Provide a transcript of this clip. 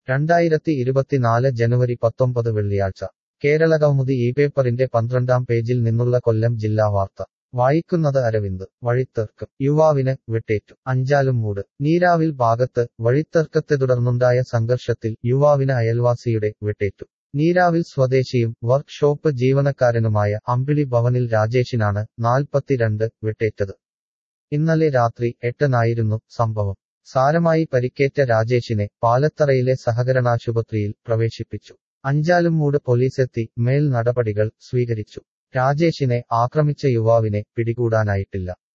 രണ്ടായിരത്തി ഇരുപത്തിനാല് ജനുവരി പത്തൊമ്പത് വെള്ളിയാഴ്ച കേരള കൗമുദി ഈ പേപ്പറിന്റെ പന്ത്രണ്ടാം പേജിൽ നിന്നുള്ള കൊല്ലം ജില്ലാ വാർത്ത വായിക്കുന്നത് അരവിന്ദ് വഴിത്തർക്കം യുവാവിന് വെട്ടേറ്റു അഞ്ചാലും മൂട് നീരാവിൽ ഭാഗത്ത് വഴിത്തർക്കത്തെ തുടർന്നുണ്ടായ സംഘർഷത്തിൽ യുവാവിന് അയൽവാസിയുടെ വെട്ടേറ്റു നീരാവിൽ സ്വദേശിയും വർക്ക്ഷോപ്പ് ജീവനക്കാരനുമായ അമ്പിളി ഭവനിൽ രാജേഷിനാണ് നാൽപ്പത്തിരണ്ട് വെട്ടേറ്റത് ഇന്നലെ രാത്രി എട്ടിനായിരുന്നു സംഭവം സാരമായി പരിക്കേറ്റ രാജേഷിനെ പാലത്തറയിലെ സഹകരണാശുപത്രിയിൽ പ്രവേശിപ്പിച്ചു അഞ്ചാലുംമൂട് പോലീസെത്തി മേൽ നടപടികൾ സ്വീകരിച്ചു രാജേഷിനെ ആക്രമിച്ച യുവാവിനെ പിടികൂടാനായിട്ടില്ല